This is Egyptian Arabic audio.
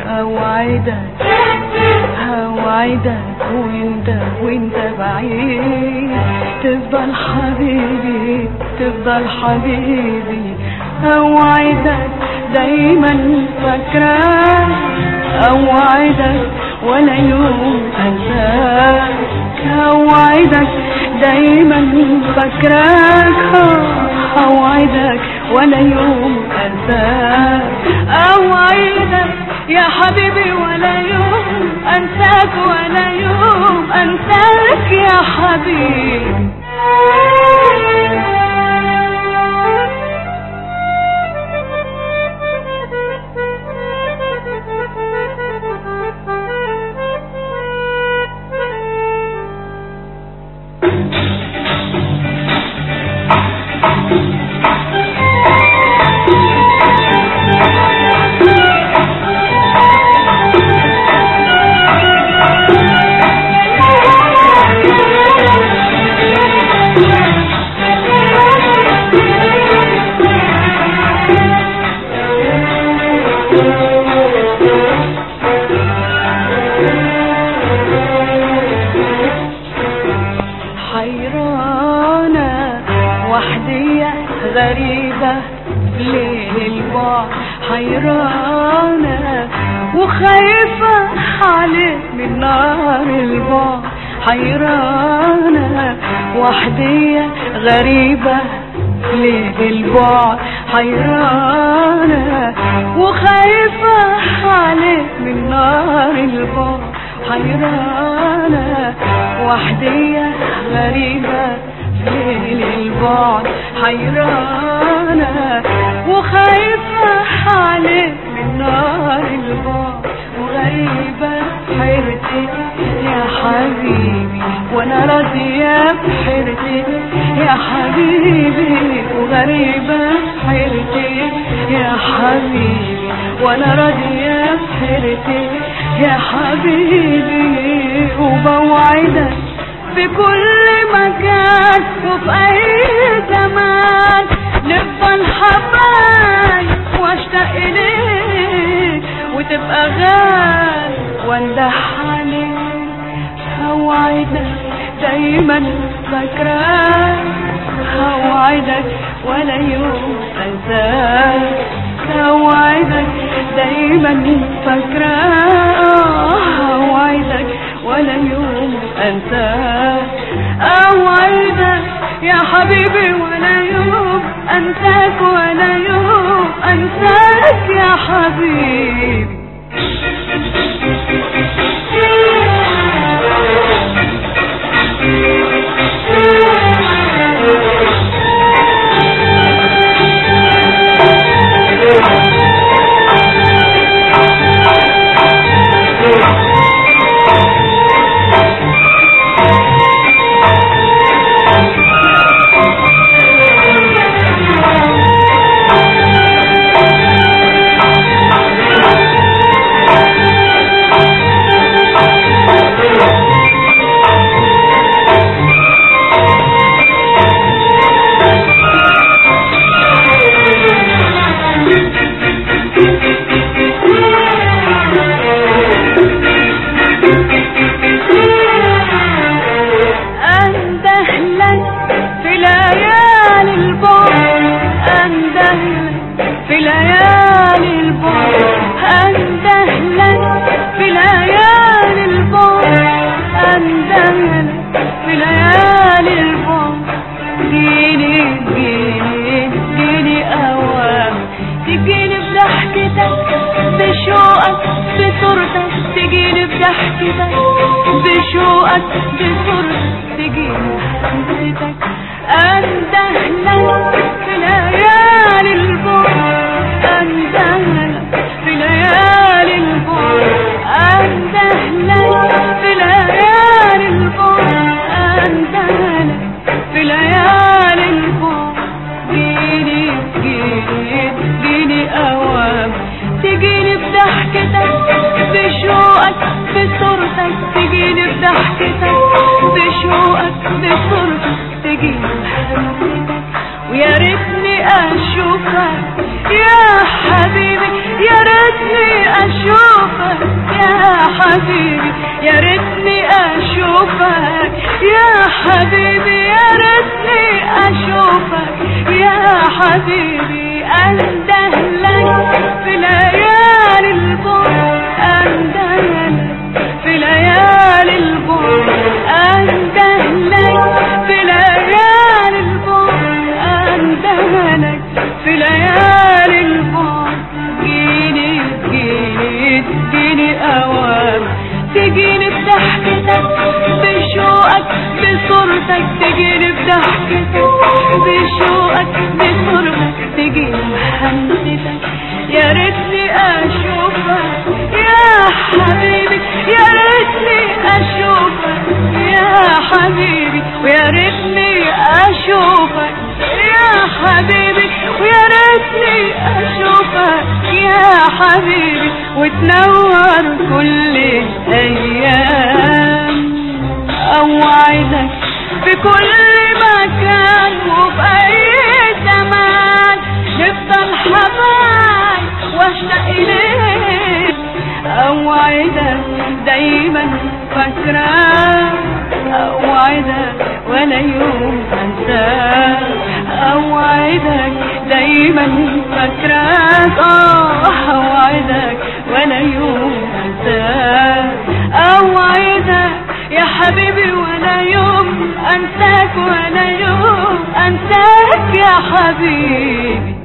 اوعدك هوعدك وانت وانت بعيد تفضل حبيبي تفضل حبيبي اوعدك دايما فاكراك اوعدك ولا يوم انساك اوعدك دايما فاكراك اوعدك ولا يوم انساك اوعدك يا حبيبي ولا يوم انساك ولا يوم انساك يا حبيبي حيرانة وحدية غريبة ليل البعد حيرانة وخايفة عليك من نار البعد حيرانة وحدية غريبة ليل البعد حيرانة وخايفة عليك من نار البعد حيرانة وحدية غريبة في ليل البعد حيرانة وخايفة عليك من نار البعد وغريبة حيرتي يا حبيبي وانا راضية بحيرتي يا حبيبي وغريبة حيرتي يا حبيبي وانا راضية بحيرتي يا حبيبي وبوعدك في كل مكان وفي اي زمان نفضل حبايب واشتاق اليك وتبقى غال واندح عليك هوعدك دايما فاكراك هوعدك ولا يوم انساك هوعدك دايما فاكراك هوعدك ولا يوم انساك اوعدك يا حبيبي ولا يوم انساك ولا يوم انساك يا حبيبي اندهلك في ليالي البعد اندهلك في ليالي البعد اندهلك في ليالي البعد اندهلك في ليالي البعد جيني جيني جيني اوام تجيني بضحكتك بشوقك بصورتك تجيني بضحكتك بشوقك بصورتك تجيني بحسرتك اندهلك في ليالي البعد اندهلك في ليالي البعد اندهلك في ليالي البعد اندهلك في ليالي البعد جيني جيني جيني اوام تجيني بضحكتك بشوقك بصورتك تجيني بضحكتك بشوقك بصورتك تجيني بحسرتك ويا ريتني اشوفك يا حبيبي حبيبي يا ريتني اشوفك يا حبيبي اندهلك في ليالي البعد اندهلك في ليالي البعد اندهلك في ليالي البعد اندهلك في ليالي البعد تجيني تجيني تجيني اوام تجيني بضحكتك بشوقك بصورتك تجيني بضحكتك بشوقك بصورتك تجيني بحمستك يا ريتني اشوفك يا حبيبي يا ريتني اشوفك يا حبيبي ويا ريتني اشوفك يا حبيبي ويا ريتني اشوفك يا حبيبي وتنور كل الايام اوعدك في كل مكان وفي اي زمان نفضل حبايب واشتاق اليك اوعدك دايما فاكراك اوعدك ولا يوم انساك اوعدك دايما فاكراك اه اوعدك ولا يوم انساك اوعدك يا حبيبي ولا يوم انساك ولا يوم انساك يا حبيبي